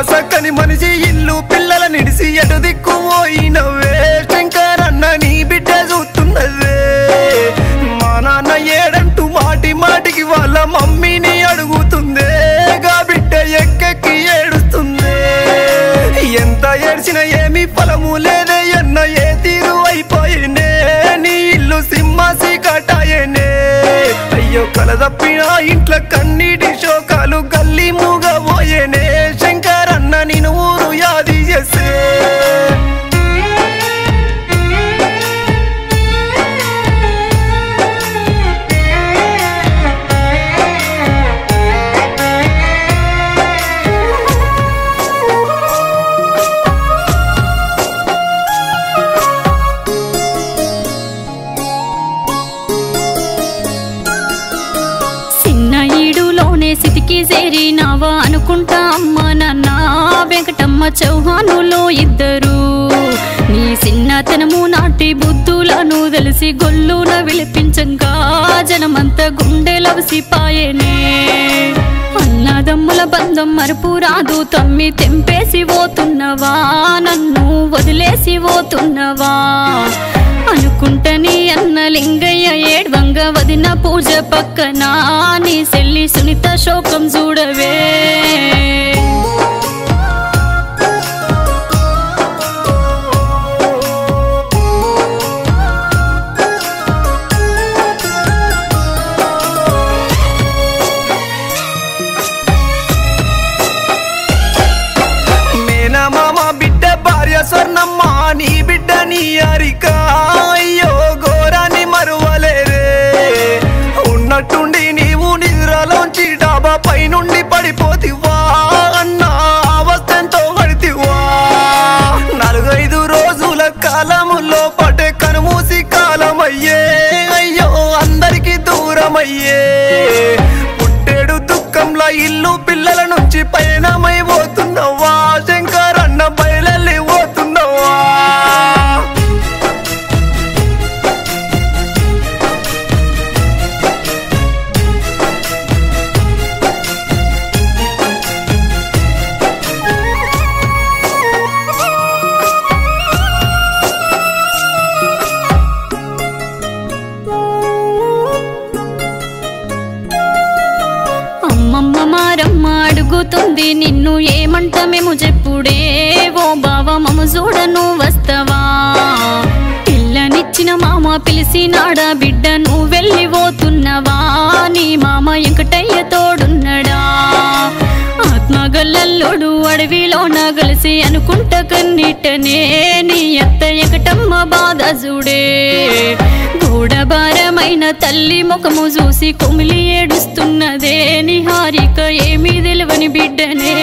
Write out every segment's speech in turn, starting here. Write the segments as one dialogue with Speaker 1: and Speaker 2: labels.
Speaker 1: సక్కని మనిషి ఇల్లు పిల్లల నిడిసి ఎటు దిక్కు పోయినవే శంకరన్న నీ బిడ్డ చూస్తున్నవే మా నాన్న ఏడంటూ మాటి మాటికి వాళ్ళ మమ్మీని అడుగుతుందే గా బిడ్డ ఎక్కెక్కి ఏడుస్తుందే ఎంత ఏడ్చిన ఏమి ఫలము లేదే ఎన్న ఏ తీరు అయిపోయినే నీ ఇల్లు సింహాసి కటాయనే అయ్యో కలదప్పిన ఇంట్లో కన్నీటి శోకాలు గల్లీ మూగబోయేనే శంకరన్న నేను ఊరు యాది చేసే
Speaker 2: చిన్న ఈడులోనే సితికి చేరినావా అనుకుంటా అమ్మ నాన్న వెంకటమ్మ చౌహానులో ఇద్దరు నీ చిన్నతనము నాటి బుద్ధులను తెలిసి గొల్లున విలిపించంగా జనమంతా గుండెలవసిపాయనే అన్నదమ్ముల బంధం మరుపు రాదు తమ్మి తెంపేసి పోతున్నవా నన్ను వదిలేసి పోతున్నవా అనుకుంటని అన్న లింగయ్య ఏడ్వంగ వదిన పూజ పక్కన నీ సెల్లి సునీత శోకం చూడవే
Speaker 1: మేనమామ బిడ్డ భార్య స్వర్ణమ్మ నీ బిడ్డ నీ అరిక అయ్యో ఘోరాన్ని మరువలేరే ఉన్నట్టుండి నీవు నిద్రలోంచి డాబా పైనుండి పడిపోతివా అన్న అవస్థంతో పడితివా నాలుగైదు రోజుల కాలములో పటే కనుమూసి కాలమయ్యే అయ్యో అందరికి దూరమయ్యే పుట్టేడు దుఃఖంలో ఇల్లు పిల్లల నుంచి పయనమై పోతున్నవా శంకరన్న బయలెళ్ళి పోతున్నవా
Speaker 2: అమ్మమ్మ మారమ్మ అడుగుతుంది నిన్ను ఏమంట మేము చెప్పుడే ఓ బావ మమ చూడను వస్తవా పిల్లనిచ్చిన మామ పిలిచినాడ బిడ్డ నువ్వు వెళ్ళి పోతున్నవా నీ మామ ఎంకటయ్య తోడున్నడా ఆత్మగల్లల్లోడు అడవిలో నగలిసి అనుకుంట కన్నీటనే నీ అత్త ఎకటమ్మ బాధ చూడే గూఢభారమైన తల్లి ముఖము చూసి కుమిలి ఏడుస్తున్నదే నిహారిక ఏమీ తెలివని బిడ్డనే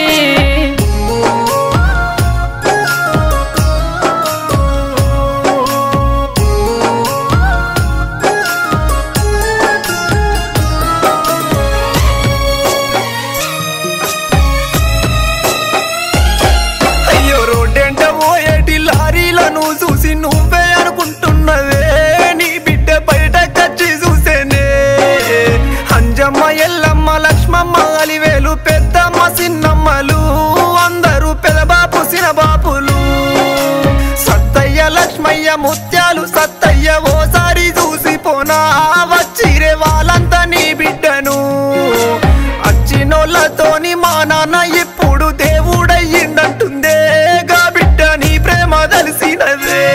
Speaker 1: అయ్యో రోడ్డెంట పోయేటి లారీలను చూసి నువ్వే అనుకుంటున్నవే నీ బిడ్డ బయట కచ్చి చూసేనే అంజమ్మ ఎల్లమ్మ లక్ష్మమ్మ అలివేలు పెద్దమ్మ చిన్నమ్మలు అందరూ పెదబాపు సినబాపులు సత్తయ్య లక్ష్మయ్య ముత్యాలు సత్తయ్య ఓసారి చూసి పోనా వచ్చిరే వాళ్ళంతా నీ బిడ్డను అచ్చినోళ్ళతోని మా నాన్న ఇప్పుడు దేవుడయ్యిందంటుందే గా బిడ్డ నీ ప్రేమ తెలిసినదే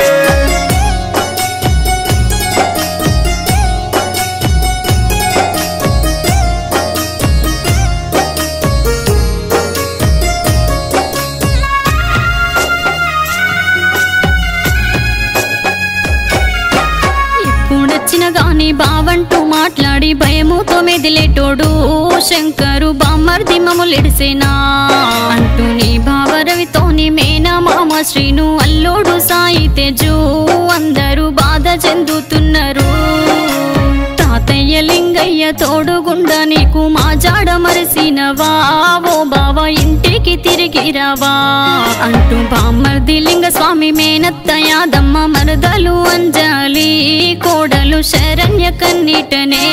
Speaker 2: ఎప్పుడొచ్చిన గాని బావంటూ మాట్లాడి భయముతో మెదిలేటోడు శంకరు బామ్మర్ది మమ్ములిడిసేనా అంటూ నీ బావరవితోని మేనా మామ శ్రీను అల్లోడు సాయి తేజు అందరూ బాధ చెందుతున్నారు తాతయ్య లింగయ్య తోడుగుండా నీకు మా జాడ మరసినవా ఓ బావ ఇంటికి తిరిగి రావా అంటూ బామ్మర్ది లింగ స్వామి మేనత్త యాదమ్మ మరదలు అంజాలి కోడలు శరణ్య కన్నీటనే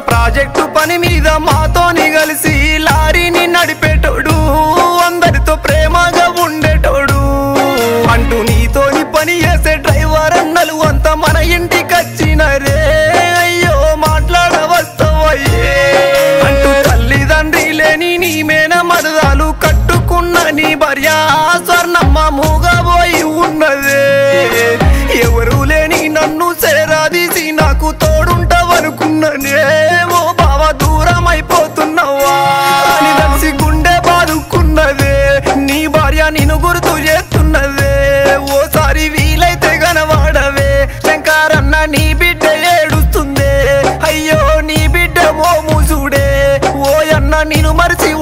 Speaker 1: ప్రాజెక్టు పని మీద మాతోని కలిసి లారీని నడిపేటోడు అందరితో ప్రేమగా ఉండేటోడు అంటూ నీతోని పని చేసే డ్రైవర్ అన్నలు అంతా మన ఇంటికి వచ్చినరే అయ్యో మాట్లాడవస్తావయ్యే అంటూ తల్లిదండ్రి లేని నీ మేన మరదాలు కట్టుకున్న నీ భార్య స్వర్ణమ్మ మూగబోయి ఉన్నదే ఎవరు లేని నన్ను సేరాదీసి నాకు తోడుంటావనుకున్ననే ఓ బావ దూరం అయిపోతున్నావా అని తెలిసి గుండె బాదుకున్నదే నీ భార్య నిన్ను గుర్తు చేస్తున్నదే ఓసారి వీలైతే గనవాడవే శంకరన్న నీ బిడ్డ ఏడుస్తుందే అయ్యో నీ బిడ్డ ఓ ముసుడే ఓ అన్న నేను మరిచి